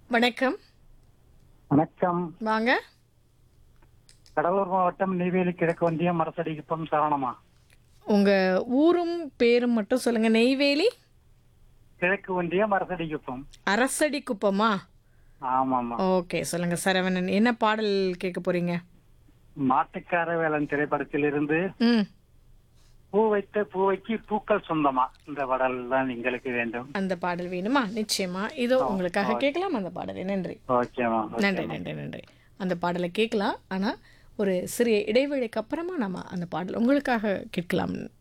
வணக்கம் வணக்கம் வாங்க கடலூர் மாவட்டம் நெய்வேலி கிழக்கு ஒன்றியம் மரசடிக்குப்பம் சரணமா உங்க ஊரும் பேரும் மட்டும் சொல்லுங்க நெய்வேலி கிழக்கு ஒன்றியம் மரசடிக்குப்பம் அரசடி குப்பமா ஆமாமா ஓகே சொல்லுங்க சரவணன் என்ன பாடல் கேட்க போறீங்க மாட்டுக்கார வேலன் திரைப்படத்தில் இருந்து ம் பூ வைத்த பூவைக்கு பூக்கள் சொந்தமா இந்த பாடல் தான் எங்களுக்கு வேண்டும் அந்த பாடல் வேணுமா நிச்சயமா இதோ உங்களுக்காக கேட்கலாம் அந்த பாடலை நன்றி ஓகேமா நன்றி நன்றி நன்றி அந்த பாடலை கேட்கலாம் ஆனால் ஒரு சிறிய இடைவேளைக்கு அப்புறமா நம்ம அந்த பாடல் உங்களுக்காக கேட்கலாம்